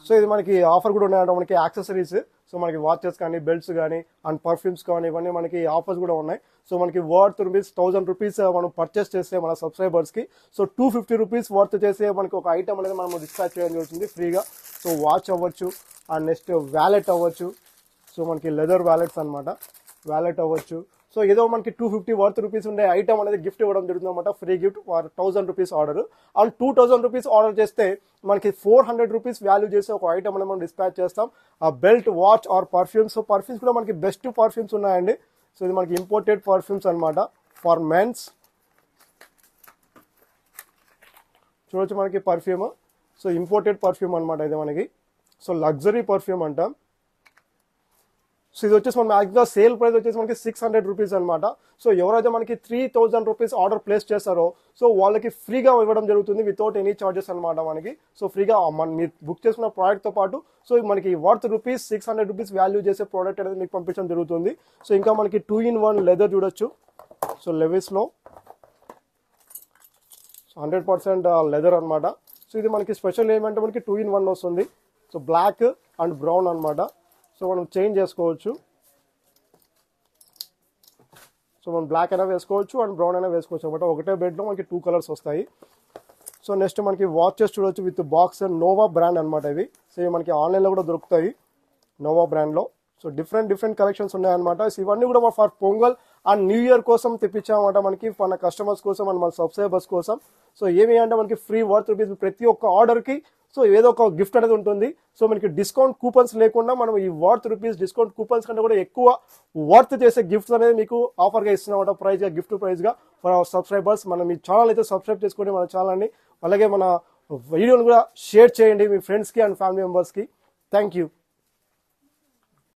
so ఇది మనకి offer కూడా ఉన్నాయంట మనకి యాక్సెసరీస్ సో మనకి వాచెస్ కానీ బెల్ట్స్ కానీ అండ్ పర్ఫ్యూమ్స్ కానీ ఇవన్నీ మనకి ఆఫర్స్ కూడా ఉన్నాయి సో మనకి వర్త్ రూపీస్ థౌసండ్ రూపీస్ మనం పర్చేస్ చేస్తే మన సబ్స్క్రైబర్స్ కి so two fifty rupees worth చేసే మనకి ఒక ఐటమ్ అనేది మనం డిస్పాచ్ చేయడం జరుగుతుంది ఫ్రీగా సో వాచ్ అవ్వచ్చు అండ్ నెక్స్ట్ వ్యాలెట్ అవ్వచ్చు సో మనకి లెదర్ వ్యాలెట్స్ అన్నమాట వ్యాలెట్ అవ్వచ్చు సో ఏదో మనకి టూ ఫిఫ్టీ వర్త్ రూపీస్ ఉండే ఐటమ్ అనేది గిఫ్ట్ ఇవ్వడం జరుగుతుంది అనమాట free gift for thousand rupees order and two thousand rupees order చేస్తే మనకి ఫోర్ హండ్రెడ్ రూపీస్ వాల్యూ చేసే ఒక ఐటమ్ అనేది మనం డిస్పాచ్ చేస్తాం ఆ belt watch or perfumes so perfumes కూడా మనకి బెస్ట్ పర్ఫ్యూమ్స్ ఉన్నాయండి సో ఇది మనకి ఇంపోర్టెడ్ పర్ఫ్యూమ్స్ అన్నమాట ఫర్ మెన్స్ చూడొచ్చు మనకి పర్ఫ్యూమ్ సో ఇంపోర్టెడ్ పర్ఫ్యూమ్ అన్నమాట ఇది మనకి సో లగ్జరీ పర్ఫ్యూమ్ అంటాం సో ఇది వచ్చేసి మన మ్యాక్సిమం సేల్ ప్రైస్ వచ్చేసి మనకి సిక్స్ హండ్రెడ్ రూపీస్ అనమాట సో ఎవరైతే మనకి three thousand rupees order place చేస్తారో సో వాళ్ళకి ఫ్రీగా ఇవ్వడం జరుగుతుంది వితౌట్ ఎనీ చార్జెస్ అనమాట మనకి సో ఫ్రీగా మన మీరు బుక్ చేసుకున్న ప్రోడక్ట్ తో పాటు సో మనకి worth rupees six hundred rupees value చేసే ప్రోడక్ట్ అనేది మీకు పంపించడం జరుగుతుంది సో ఇంకా మనకి టూ ఇన్ వన్ లెదర్ చూడొచ్చు సో లెవిస్ లో సో హండ్రెడ్ పర్సెంట్ లెదర్ అనమాట సో ఇది మనకి స్పెషల్ ఏమంటే మనకి టూ ఇన్ వన్ వస్తుంది సో బ్లాక్ అండ్ బ్రౌన్ అన్నమాట సో మనం చేంజ్ చేసుకోవచ్చు సో మనం బ్లాక్ అయినా వేసుకోవచ్చు అండ్ బ్రౌన్ అయినా వేసుకోవచ్చు అనమాట ఒకటే బెడ్లో మనకి టూ కలర్స్ వస్తాయి సో నెక్స్ట్ మనకి వాచెస్ చూడొచ్చు with box and Nova brand అనమాట ఇవి సో ఇవి మనకి ఆన్లైన్లో కూడా దొరుకుతాయి నోవా బ్రాండ్లో సో డిఫరెంట్ డిఫరెంట్ కలెక్షన్స్ ఉన్నాయన్నమాట సో ఇవన్నీ కూడా for Pongal and new year కోసం తెప్పించామన్నమాట మనకి మన కస్టమర్స్ కోసం అండ్ మన సబ్స్క్రైబర్స్ కోసం సో ఏమి అంటే మనకి ఫ్రీ వర్త్ రూపీస్ ప్రతి ఒక్క ఆర్డర్కి సో ఏదో ఒక గిఫ్ట్ అనేది ఉంటుంది సో మనకి డిస్కౌంట్ కూపన్స్ లేకుండా మనం ఈ వర్త్ రూపీస్ డిస్కౌంట్ కూపన్స్ కంటే కూడా ఎక్కువ వర్త్ చేసే గిఫ్ట్స్ అనేది మీకు ఆఫర్గా ఇస్తున్నాం ప్రైజ్గా గిఫ్ట్ ప్రైజ్గా ఫర్ అవర్ సబ్స్క్రైబర్స్ మనం మీ ఛానల్ అయితే సబ్స్క్రైబ్ చేసుకోండి మన ఛానల్ని అలాగే మన వీడియోని కూడా షేర్ చేయండి మీ ఫ్రెండ్స్కి అండ్ ఫ్యామిలీ మెంబర్స్కి థ్యాంక్ యూ